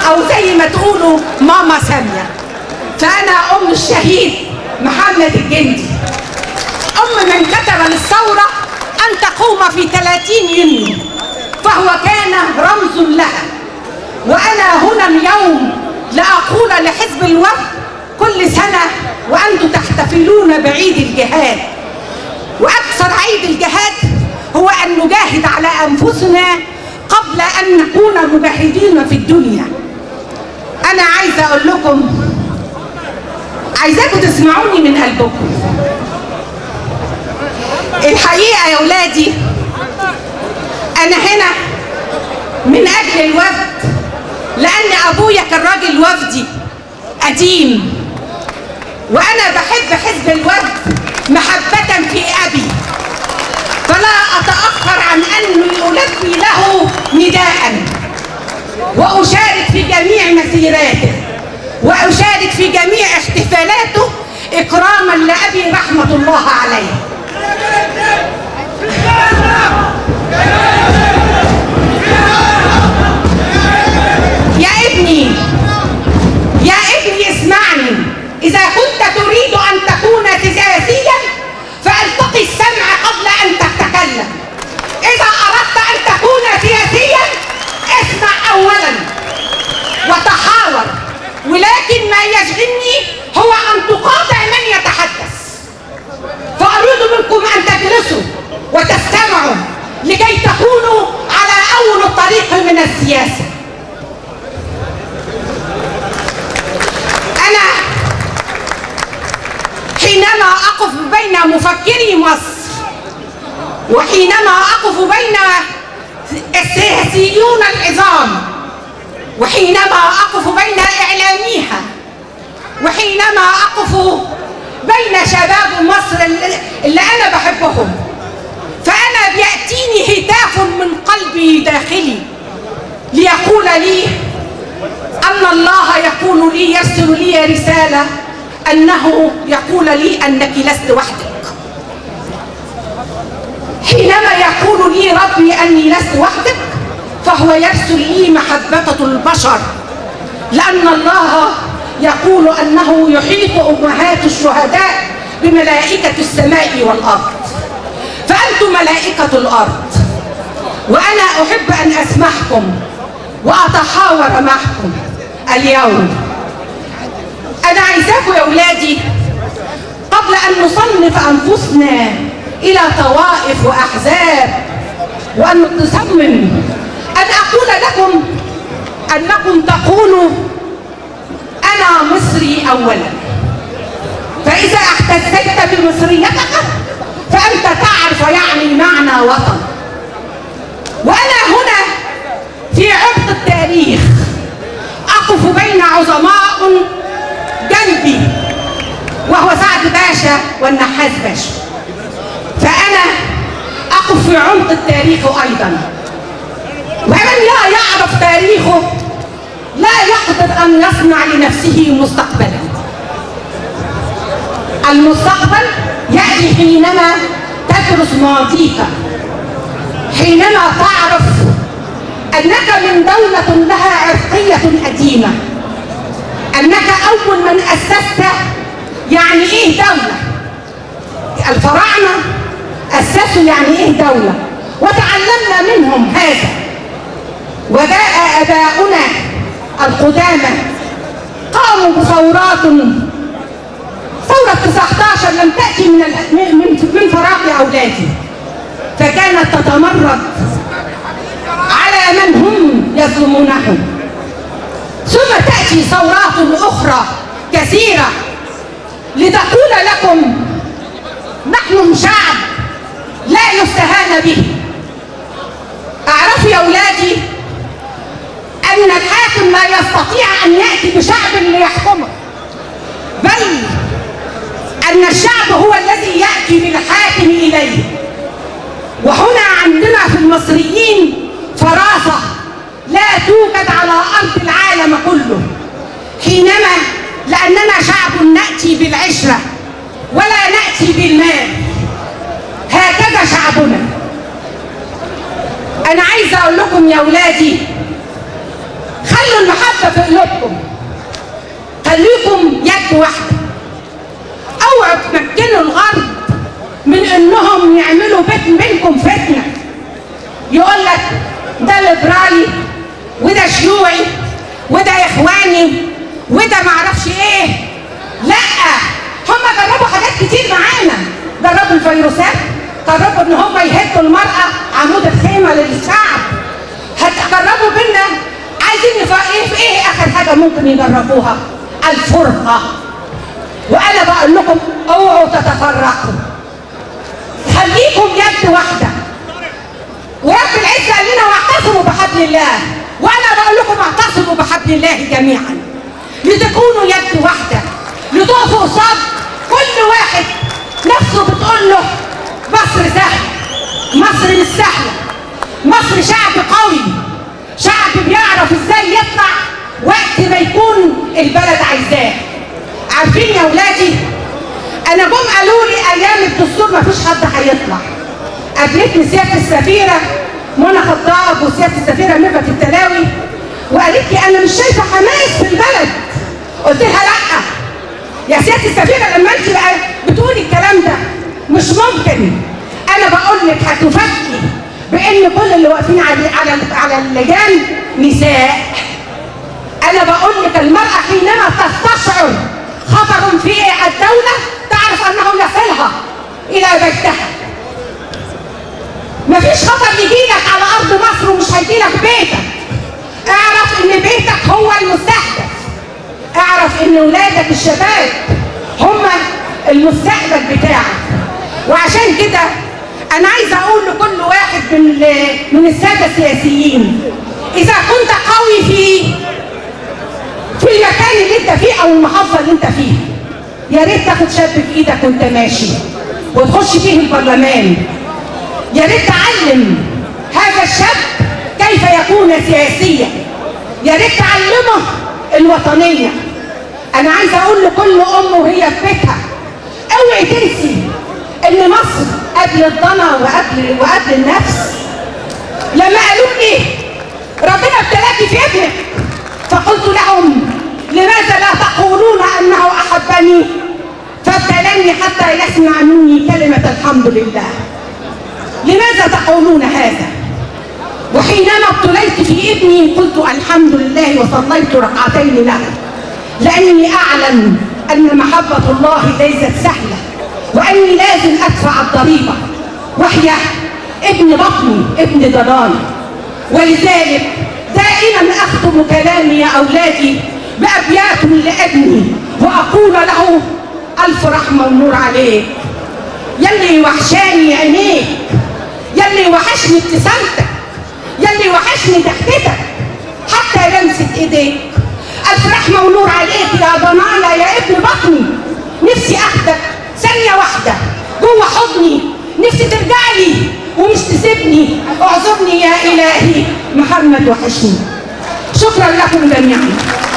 او زي ما تقولوا ماما ساميه فانا ام الشهيد محمد الجندي ام من كتب للثوره ان تقوم في 30 يونيو فهو كان رمز لها وانا هنا اليوم لاقول لحزب الوفد كل سنه وانتم تحتفلون بعيد الجهاد واكثر عيد الجهاد هو ان نجاهد على انفسنا قبل ان نكون مجاهدين في الدنيا انا عايزه اقول لكم عايزاكم تسمعوني من قلبكم الحقيقه يا ولادي انا هنا من اجل الوفد لان ابويا كان راجل وفدي قديم وانا بحب حزب الوفد محبه في ابي فلا اتاخر عن اني البي له نداء واشارك في جميع مسيراته واشارك في جميع احتفالاته اكراما لابي رحمه الله عليه يا ابني يا ابني اسمعني اذا كنت تريد ان تكون سياسيا فالتقي السمع قبل ان تتكلم اذا اردت ان تكون سياسيا اسمع اولا وتحاور ولكن ما يشغلني هو ان تقاطع من يتحدث فاريد منكم ان تجلسوا وتستمعوا لكي تكونوا على اول الطريق من السياسه انا حينما اقف بين مفكري مصر وحينما اقف بين السياسيون العظام وحينما اقف بين اعلاميها وحينما اقف بين شباب مصر اللي اللي انا بحبهم فانا بياتيني هتاف من قلبي داخلي ليقول لي ان الله يقول لي يرسل لي رساله انه يقول لي انك لست وحدك حينما يقول لي ربي اني لست وحدك فهو يرسل لي محبه البشر لان الله يقول انه يحيط امهات الشهداء بملائكه السماء والارض فانتم ملائكه الارض وانا احب ان اسمعكم واتحاور معكم اليوم انا عايزاكم يا اولادي قبل ان نصنف انفسنا الى طوائف واحزاب وان نصمم ان اقول لكم انكم تقولوا انا مصري اولا فاذا احتزيت بمصريتك فانت تعرف يعني معنى وطن وانا هنا في عمق التاريخ اقف بين عظماء جنبي وهو سعد باشا والنحاس باشا فانا اقف في عمق التاريخ ايضا ومن لا يعرف تاريخه لا يقدر ان يصنع لنفسه مستقبلا المستقبل ياتي حينما تدرس ماضيك حينما تعرف انك من دوله لها عرقيه قديمه انك اول من اسست يعني ايه دوله الفراعنه اسسوا يعني ايه دوله وتعلمنا منهم هذا وجاء اباؤنا القدامى قاموا بثورات ثورة 19 لم تأتي من ال- من من فراغ يا أولادي فكانت تتمرد على من هم يظلمونهم ثم تأتي ثورات أخرى كثيرة لتقول لكم نحن شعب لا يستهان به اعرفوا يا أولادي أن الحاكم لا يستطيع أن يأتي بشعب ليحكمه بل أن الشعب هو الذي يأتي بالحاكم إليه وهنا عندنا في المصريين فراسة لا توجد على أرض العالم كله حينما لأننا شعب نأتي بالعشرة ولا نأتي بالمال هكذا شعبنا أنا عايزة أقول لكم يا أولادي خلوا المحبة واحده في قلوبكم خليكم يد واحده اوعوا تمكنوا الغرب من انهم يعملوا بيت بينكم فتنه يقول لك ده ليبرالي وده شيوعي وده اخواني وده معرفش ايه لا هم جربوا حاجات كتير معانا جربوا الفيروسات جربوا ان هم يهدوا المراه عمود الخيمه للشعب هتجربوا بينا عايزين نف- ايه في ايه اخر حاجه ممكن يجربوها الفرقه وانا بقول لكم اوعوا تتفرقوا خليكم يد واحده ورب العزه قال لنا واعتصموا بحبل الله وانا بقول لكم اعتصموا بحبل الله جميعا لتكونوا يد واحده لتقفوا قصاد كل واحد نفسه بتقول له مصر سهله مصر مش سهله مصر شعب قوي شعب بيعرف ازاي يطلع وقت ما يكون البلد عايزاه عارفين يا ولادي انا جم قالوا لي ايام الدستور ما فيش حد هيطلع قابلتني سياده السفيره منى خطاب وسياده السفيره ميرفت التلاوي وقالت لي انا مش شايفه حماس في البلد قلت لها لا يا سياده السفيره لما انت بقى بتقولي الكلام ده مش ممكن انا بقول لك هتفاجئي بان كل اللي واقفين على على على اللجان نساء انا بقول لك المراه حينما تستشعر خطر في الدوله تعرف انه يصلها الى بيتها مفيش خطر يجيلك على ارض مصر ومش هيجيلك بيتك اعرف ان بيتك هو المستهدف اعرف ان ولادك الشباب هم المستقبل بتاعك وعشان كده انا عايزه اقول لكل واحد من من الساده السياسيين اذا كنت قوي في في المكان اللي انت فيه او المحافظه اللي انت فيه يا ريت تاخد شاب في ايدك وانت ماشي وتخش فيه البرلمان يا ريت تعلم هذا الشاب كيف يكون سياسيا يا ريت تعلمه الوطنيه انا عايزه اقول لكل ام وهي في بيتها اوعي تنسي ان مصر قبل الضنا وقبل وقبل النفس لما قالوا لي ربنا ابتلاكي في ابنك فقلت لهم لماذا لا تقولون انه احبني فابتلاني حتى يسمع مني كلمه الحمد لله لماذا تقولون هذا وحينما ابتليت في ابني قلت الحمد لله وصليت ركعتين له لاني اعلم ان محبه الله ليست سهله واني لازم ادفع الضريبه وهي ابن بطني ابن ضلالي ولذلك دائما اختم كلامي يا اولادي بابيات لابني واقول له الف رحمه ونور عليك يلي وحشاني عينيك يلي وحشني ابتسامتك يلي وحشني ضحكتك حتى لمسه ايديك الف رحمه ونور عليك يا ضنايا يا ابن بطني نفسي اخدك ثانيه واحده جوه حضني نفسي ترجع لي ومش تسيبني اعذرني يا الهي محمد وحشني شكرا لكم جميعا